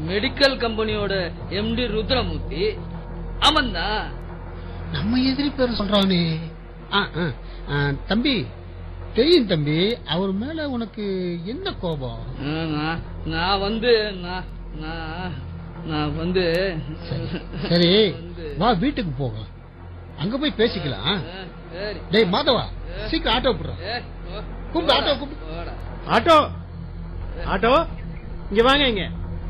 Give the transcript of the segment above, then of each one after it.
Medical கம்பெனியோட empty Rudramoorthy அவன்தான் நம்ம எதிரி பேர் சொல்றானே ஆ, ஆ, ஆ, தம்பி தெரியும் தம்பி அவர் மேல உனக்கு என்ன கோபம் ஆ, நான்- நான் வந்து நான் நான் நான் வந்து சரி வந்து வா வீட்டுக்கு போகலாம் அங்க போய் பேசிக்கலாம் ஆ, சரி டேய் மாதவா சீக்கிரம் ஆட்டோ போடுறான் ஏ, போ. கூப்பிடு, ஆட்டோ கூப்பிடு. போடா. ஆட்டோ ஆட்டோ இங்க வாங்க இங்க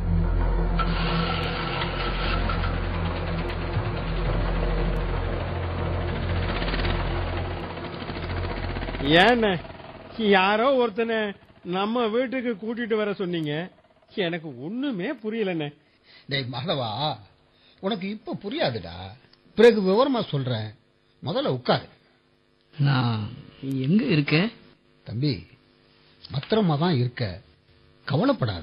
ஏண்ணே யாரோ ஒருத்தனை நம்ம வீட்டுக்கு கூட்டிட்டு வர சொன்னீங்க எனக்கு ஒண்ணுமே புரியலண்ணே டேய் மாதவா உனக்கு இப்ப புரியாதுடா பிறகு விவரமா சொல்றேன் முதல்ல உட்காரு நான் எங்க இருக்கேன் தம்பி பத்திரமா தான் இருக்க கவலைப்படாத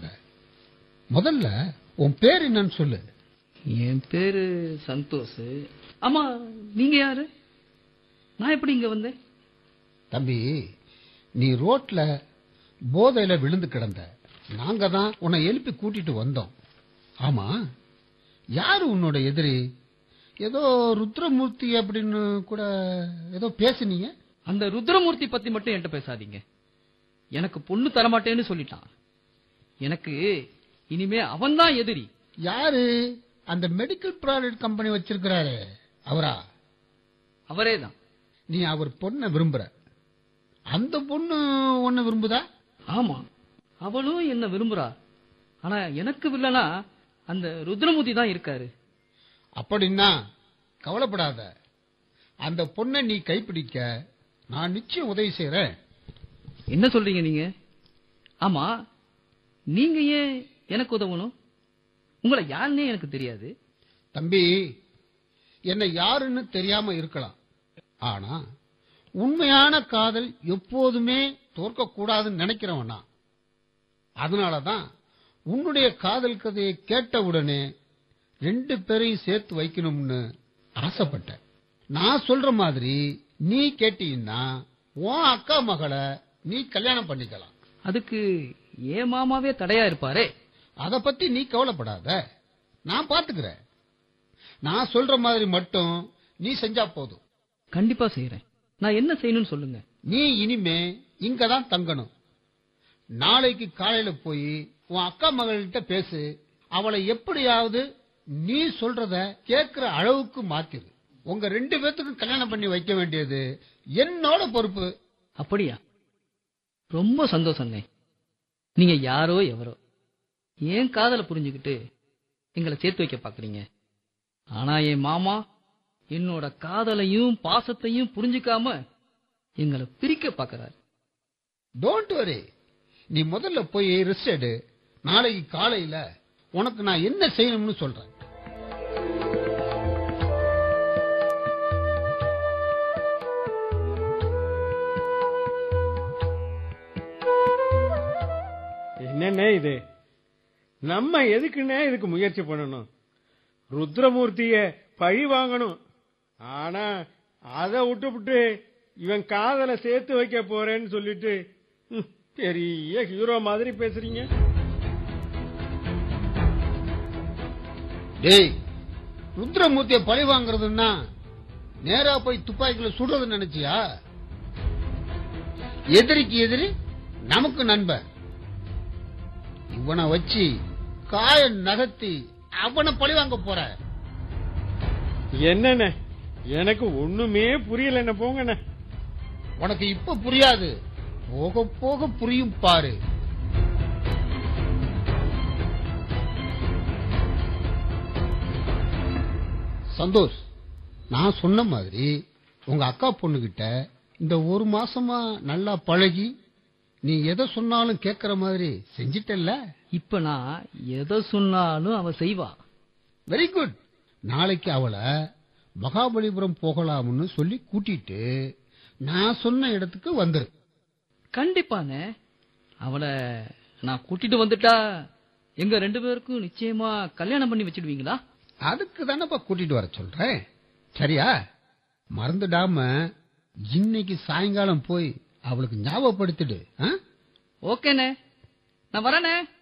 முதல்ல உன் பேர் என்னன்னு சொல்லு என் பேரு சந்தோஷ் ஆமா நீங்க யாரு நான் எப்படி இங்க வந்தேன் தம்பி நீ ரோட்ல போதையில விழுந்து கிடந்த நாங்க தான் உன்னை எழுப்பி கூட்டிட்டு வந்தோம் ஆமா யாரு உன்னோட எதிரி ஏதோ ருத்ரமூர்த்தி அப்படின்னு கூட ஏதோ பேசுனீங்க அந்த ருத்ரமூர்த்தி பத்தி மட்டும் என்கிட்ட பேசாதீங்க எனக்கு பொண்ணு தரமாட்டேன்னு சொல்லிட்டான் எனக்கு இனிமே அவன்தான் எதிரி யாரு அந்த மெடிக்கல் ப்ராடக்ட் கம்பெனி வச்சிருக்கிறாரு அவரா அவரே தான் நீ அவர் பொண்ணை விரும்புற அந்த பொண்ணு உன்னை விரும்புதா ஆமா அவளும் என்ன விரும்புறா ஆனா எனக்கு வில்லனா அந்த ருத்ரமூர்த்தி தான் இருக்காரு அப்படின்னா கவலைப்படாத அந்த பொண்ணை நீ கைப்பிடிக்க நான் நிச்சயம் உதவி செய்யறேன் என்ன சொல்றீங்க நீங்க ஆமா நீங்க ஏன் எனக்கு உதவணும் உங்களை யாருன்னே எனக்கு தெரியாது தம்பி என்ன யாருன்னு தெரியாம இருக்கலாம் ஆனா உண்மையான காதல் எப்போதுமே தோற்க கூடாதுன்னு நினைக்கிறவன் நான் அதனாலதான் உன்னுடைய காதல் கதையை கேட்ட உடனே ரெண்டு பேரையும் சேர்த்து வைக்கணும்னு ஆசைப்பட்டேன் நான் சொல்ற மாதிரி நீ கேட்டீங்கன்னா உன் அக்கா மகளை நீ கல்யாணம் பண்ணிக்கலாம் அதுக்கு ஏன் மாமாவே தடையா இருப்பாரே அத பத்தி நீ கவலைப்படாத நான் பாத்துக்கிறேன் நான் சொல்ற மாதிரி மட்டும் நீ செஞ்சா போதும் கண்டிப்பா செய்யறேன் நான் என்ன செய்யணும்னு சொல்லுங்க நீ இனிமே இங்கதான் தங்கணும் நாளைக்கு காலையில போய் உன் அக்கா மகள்கிட்ட பேசு அவளை எப்படியாவது நீ சொல்றத கேக்குற அளவுக்கு மாத்திரு உங்க ரெண்டு பேத்துக்கும் கல்யாணம் பண்ணி வைக்க வேண்டியது என்னோட பொறுப்பு அப்படியா ரொம்ப சந்தோஷம்ண்ணே நீங்க யாரோ எவரோ ஏன் காதலை புரிஞ்சுக்கிட்டு எங்களை சேர்த்து வைக்க பாக்குறீங்க ஆனா என் மாமா என்னோட காதலையும் பாசத்தையும் புரிஞ்சுக்காம எங்களை பிரிக்க பாக்குறாரு டோன்ட் வரி நீ முதல்ல போய் ரெஸ்ட் எடு நாளைக்கு காலையில உனக்கு நான் என்ன செய்யணும்னு சொல்றேன் என்னண்ணே இது நம்ம எதுக்குண்ணே இதுக்கு முயற்சி பண்ணணும் ருத்ரமூர்த்திய பழி வாங்கணும் ஆனா அதை விட்டுவிட்டு இவன் காதலை சேர்த்து வைக்க போறேன்னு சொல்லிட்டு ம், பெரிய ஹீரோ மாதிரி பேசுறீங்க டேய் ருத்ரமூர்த்திய பழி வாங்குறதுன்னா நேரா போய் துப்பாக்கில சுடுறது நினைச்சியா எதிரிக்கு எதிரி நமக்கு நண்பன் இவனை வச்சு காய நகர்த்தி அவனை பழி வாங்க போற என்னண்ணே எனக்கு ஒண்ணுமே புரியலண்ணே போங்கண்ணே உனக்கு இப்ப புரியாது போக போக புரியும் பாரு சந்தோஷ் நான் சொன்ன மாதிரி உங்க அக்கா பொண்ணுகிட்ட இந்த ஒரு மாசமா நல்லா பழகி நீ எதை சொன்னாலும் கேக்குற மாதிரி செஞ்சிட்டல்ல இப்ப நான் எதை சொன்னாலும் அவ செய்வா வெரி குட் நாளைக்கு அவளை மகாபலிபுரம் போகலாம்னு சொல்லி கூட்டிட்டு நான் சொன்ன இடத்துக்கு வந்துரு கண்டிப்பாண்ணே அவளை நான் கூட்டிட்டு வந்துட்டா எங்க ரெண்டு பேருக்கும் நிச்சயமா கல்யாணம் பண்ணி வச்சிடுவீங்களா அதுக்கு தானப்பா கூட்டிட்டு வர சொல்றேன் சரியா மறந்துடாம இன்னைக்கு சாயங்காலம் போய் அவளுக்கு ஞாபகப்படுத்திடு ஆ? ஓகேண்ணே நான் வரேனே